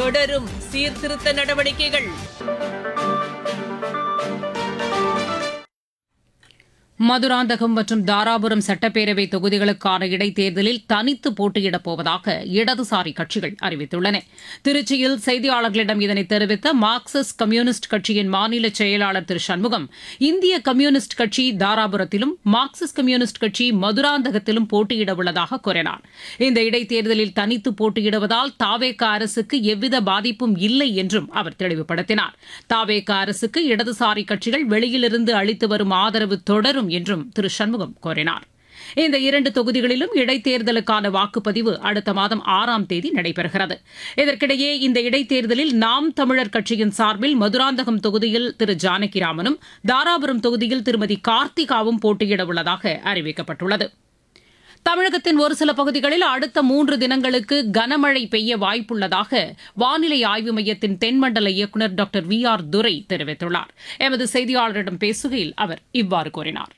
தொடரும் சீர்திருத்த நடவடிக்கைகள் மதுராந்தகம் மற்றும் தாராபுரம் சட்டப்பேரவை தொகுதிகளுக்கான இடைத்தேர்தலில் தனித்து போட்டியிடப் போவதாக இடதுசாரி கட்சிகள் அறிவித்துள்ளன திருச்சியில் செய்தியாளர்களிடம் இதனை தெரிவித்த மார்க்சிஸ்ட் கம்யூனிஸ்ட் கட்சியின் மாநில செயலாளர் திரு சண்முகம் இந்திய கம்யூனிஸ்ட் கட்சி தாராபுரத்திலும் மார்க்சிஸ்ட் கம்யூனிஸ்ட் கட்சி மதுராந்தகத்திலும் போட்டியிட உள்ளதாக கூறினார் இந்த இடைத்தேர்தலில் தனித்து போட்டியிடுவதால் தாவேக அரசுக்கு எவ்வித பாதிப்பும் இல்லை என்றும் அவர் தெளிவுபடுத்தினார் தாவேக அரசுக்கு இடதுசாரி கட்சிகள் வெளியிலிருந்து அளித்து வரும் ஆதரவு தொடரும் என்றும் திரு சண்முகம் கூறினார் இந்த இரண்டு தொகுதிகளிலும் இடைத்தேர்தலுக்கான வாக்குப்பதிவு அடுத்த மாதம் ஆறாம் தேதி நடைபெறுகிறது இதற்கிடையே இந்த இடைத்தேர்தலில் நாம் தமிழர் கட்சியின் சார்பில் மதுராந்தகம் தொகுதியில் திரு ஜானகிராமனும் தாராபுரம் தொகுதியில் திருமதி கார்த்திகாவும் போட்டியிட உள்ளதாக அறிவிக்கப்பட்டுள்ளது தமிழகத்தின் ஒரு சில பகுதிகளில் அடுத்த மூன்று தினங்களுக்கு கனமழை பெய்ய வாய்ப்புள்ளதாக வானிலை ஆய்வு மையத்தின் தென்மண்டல இயக்குநர் டாக்டர் வி ஆர் துரை தெரிவித்துள்ளார் எமது செய்தியாளரிடம் பேசுகையில் அவர் இவ்வாறு கூறினார்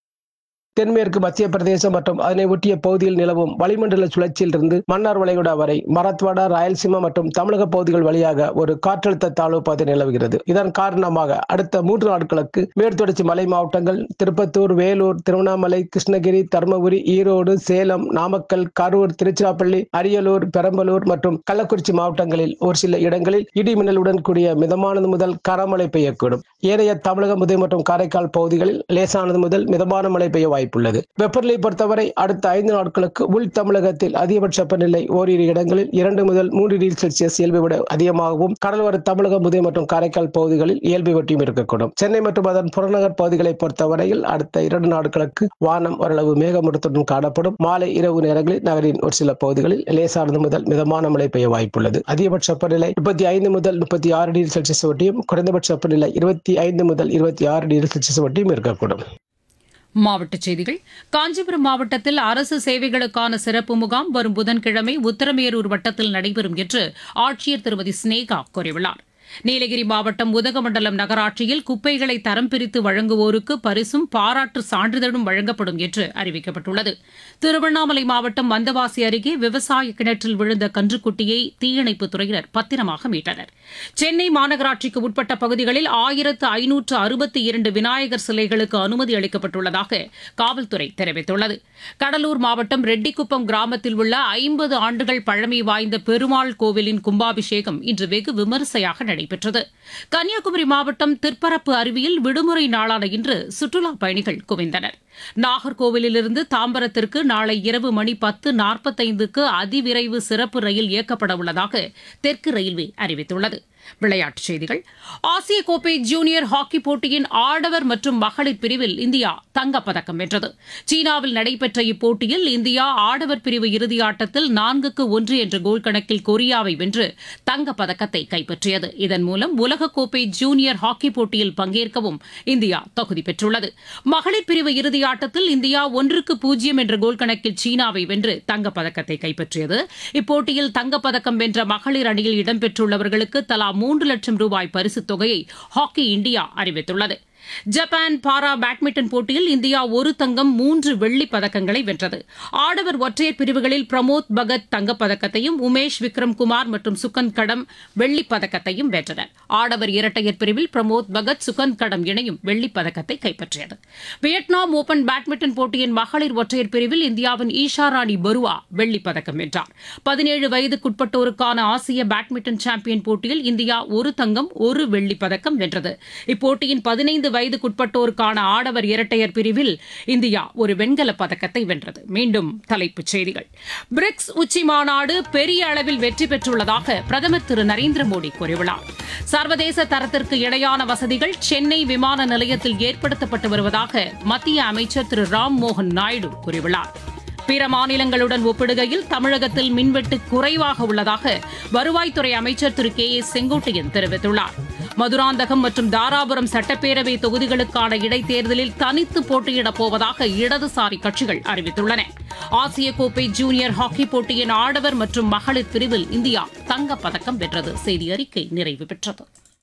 தென்மேற்கு மத்திய பிரதேசம் மற்றும் அதனை ஒட்டிய பகுதியில் நிலவும் வளிமண்டல சுழற்சியிலிருந்து மன்னார் வளைகுடா வரை மராத்வாடா ராயல்சீமா மற்றும் தமிழக பகுதிகள் வழியாக ஒரு காற்றழுத்த தாழ்வு பாதை நிலவுகிறது இதன் காரணமாக அடுத்த மூன்று நாட்களுக்கு மேற்தொடர்ச்சி மலை மாவட்டங்கள் திருப்பத்தூர் வேலூர் திருவண்ணாமலை கிருஷ்ணகிரி தருமபுரி ஈரோடு சேலம் நாமக்கல் கரூர் திருச்சிராப்பள்ளி அரியலூர் பெரம்பலூர் மற்றும் கள்ளக்குறிச்சி மாவட்டங்களில் ஒரு சில இடங்களில் இடி மின்னலுடன் கூடிய மிதமானது முதல் கனமழை பெய்யக்கூடும் ஏனைய தமிழகம் முதல் மற்றும் காரைக்கால் பகுதிகளில் லேசானது முதல் மிதமான மழை பெய்ய வாய்ப்புள்ளது வெப்பநிலை பொறுத்தவரை அடுத்த ஐந்து நாட்களுக்கு உள் தமிழகத்தில் அதிகபட்ச வெப்பநிலை ஓரிரு இடங்களில் இரண்டு முதல் மூன்று டிகிரி செல்சியஸ் இயல்பை விட அதிகமாகவும் கடலோர தமிழகம் முதல் மற்றும் காரைக்கால் பகுதிகளில் இயல்பை ஒட்டியும் இருக்கக்கூடும் சென்னை மற்றும் அதன் புறநகர் பகுதிகளை பொறுத்தவரையில் அடுத்த இரண்டு நாட்களுக்கு வானம் ஓரளவு மேகமூட்டத்துடன் காணப்படும் மாலை இரவு நேரங்களில் நகரின் ஒரு சில பகுதிகளில் லேசானது முதல் மிதமான மழை பெய்ய வாய்ப்புள்ளது அதிகபட்ச வெப்பநிலை முப்பத்தி ஐந்து முதல் முப்பத்தி ஆறு டிகிரி செல்சியஸ் ஒட்டியும் குறைந்தபட்ச வெப்பநிலை இருபத்தி ஐந்து முதல் இருபத்தி ஆறு டிகிரி செல்சியஸ் ஒட்டியும் இருக்கக்கூடும் மாவட்டச் செய்திகள் காஞ்சிபுரம் மாவட்டத்தில் அரசு சேவைகளுக்கான சிறப்பு முகாம் வரும் புதன்கிழமை உத்தரமேரூர் வட்டத்தில் நடைபெறும் என்று ஆட்சியர் திருமதி ஸ்னேகா கூறியுள்ளார் நீலகிரி மாவட்டம் உதகமண்டலம் நகராட்சியில் குப்பைகளை தரம் பிரித்து வழங்குவோருக்கு பரிசும் பாராட்டு சான்றிதழும் வழங்கப்படும் என்று அறிவிக்கப்பட்டுள்ளது திருவண்ணாமலை மாவட்டம் மந்தவாசி அருகே விவசாய கிணற்றில் விழுந்த கன்றுக்குட்டியை தீயணைப்புத் துறையினர் பத்திரமாக மீட்டனர் சென்னை மாநகராட்சிக்கு உட்பட்ட பகுதிகளில் ஆயிரத்து ஐநூற்று அறுபத்தி இரண்டு விநாயகர் சிலைகளுக்கு அனுமதி அளிக்கப்பட்டுள்ளதாக காவல்துறை தெரிவித்துள்ளது கடலூர் மாவட்டம் ரெட்டிக்குப்பம் கிராமத்தில் உள்ள ஐம்பது ஆண்டுகள் பழமை வாய்ந்த பெருமாள் கோவிலின் கும்பாபிஷேகம் இன்று வெகு விமரிசையாக நடைபெற்றது கன்னியாகுமரி மாவட்டம் திற்பரப்பு அருவியில் விடுமுறை நாளான இன்று சுற்றுலாப் பயணிகள் குவிந்தனர் நாகர்கோவிலிருந்து தாம்பரத்திற்கு நாளை இரவு மணி பத்து நாற்பத்தைந்துக்கு அதிவிரைவு சிறப்பு ரயில் இயக்கப்பட உள்ளதாக தெற்கு ரயில்வே அறிவித்துள்ளது விளையாட்டுச் செய்திகள் ஆசிய கோப்பை ஜூனியர் ஹாக்கி போட்டியின் ஆடவர் மற்றும் மகளிர் பிரிவில் இந்தியா தங்கப்பதக்கம் வென்றது சீனாவில் நடைபெற்ற இப்போட்டியில் இந்தியா ஆடவர் பிரிவு இறுதியாட்டத்தில் நான்குக்கு ஒன்று என்ற கோல் கணக்கில் கொரியாவை வென்று தங்கப்பதக்கத்தை கைப்பற்றியது இதன் மூலம் உலகக்கோப்பை ஜூனியர் ஹாக்கி போட்டியில் பங்கேற்கவும் இந்தியா தகுதி பெற்றுள்ளது மகளிர் பிரிவு இறுதியாட்டத்தில் இந்தியா ஒன்றுக்கு பூஜ்ஜியம் என்ற கோல் கணக்கில் சீனாவை வென்று தங்கப்பதக்கத்தை கைப்பற்றியது இப்போட்டியில் தங்கப்பதக்கம் வென்ற மகளிர் அணியில் இடம்பெற்றுள்ளவர்களுக்கு தலா மூன்று லட்சம் ரூபாய் பரிசுத் தொகையை ஹாக்கி இந்தியா அறிவித்துள்ளது ஜப்பான் பாரா பேட்மிண்டன் போட்டியில் இந்தியா ஒரு தங்கம் மூன்று வெள்ளிப் பதக்கங்களை வென்றது ஆடவர் ஒற்றையர் பிரிவுகளில் பிரமோத் பகத் தங்கப்பதக்கத்தையும் உமேஷ் விக்ரம் குமார் மற்றும் சுகந்த் கடம் வெள்ளிப் பதக்கத்தையும் வென்றனர் ஆடவர் இரட்டையர் பிரிவில் பிரமோத் பகத் சுகந்த் கடம் இணையும் வெள்ளிப் பதக்கத்தை கைப்பற்றியது வியட்நாம் ஓபன் பேட்மிண்டன் போட்டியின் மகளிர் ஒற்றையர் பிரிவில் இந்தியாவின் ஈஷா ராணி பருவா வெள்ளிப் பதக்கம் வென்றார் பதினேழு வயதுக்குட்பட்டோருக்கான ஆசிய பேட்மிண்டன் சாம்பியன் போட்டியில் இந்தியா ஒரு தங்கம் ஒரு வெள்ளிப் பதக்கம் வென்றது இப்போட்டியின் பதினைந்து வயதுக்குட்பட்டோருக்கான ஆடவர் இரட்டையர் பிரிவில் இந்தியா ஒரு வெண்கலப் பதக்கத்தை வென்றது மீண்டும் தலைப்புச் செய்திகள் பிரிக்ஸ் உச்சி மாநாடு பெரிய அளவில் வெற்றி பெற்றுள்ளதாக பிரதமர் திரு நரேந்திர மோடி கூறியுள்ளார் சர்வதேச தரத்திற்கு இணையான வசதிகள் சென்னை விமான நிலையத்தில் ஏற்படுத்தப்பட்டு வருவதாக மத்திய அமைச்சர் திரு ராம் மோகன் நாயுடு கூறியுள்ளார் பிற மாநிலங்களுடன் ஒப்பிடுகையில் தமிழகத்தில் மின்வெட்டு குறைவாக உள்ளதாக வருவாய்த்துறை அமைச்சர் திரு கே ஏ செங்கோட்டையன் தெரிவித்துள்ளார் மதுராந்தகம் மற்றும் தாராபுரம் சட்டப்பேரவை தொகுதிகளுக்கான இடைத்தேர்தலில் தனித்து போட்டியிடப் போவதாக இடதுசாரி கட்சிகள் அறிவித்துள்ளன ஆசிய கோப்பை ஜூனியர் ஹாக்கி போட்டியின் ஆடவர் மற்றும் மகளிர் பிரிவில் இந்தியா தங்கப்பதக்கம் வென்றது செய்தி அறிக்கை நிறைவு பெற்றது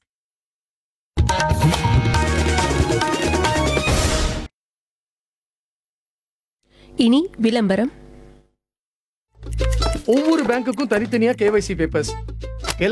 இனி விளம்பரம் ஒவ்வொரு பேங்க்குக்கும் தனித்தனியா கேவைசி பேப்பர்ஸ்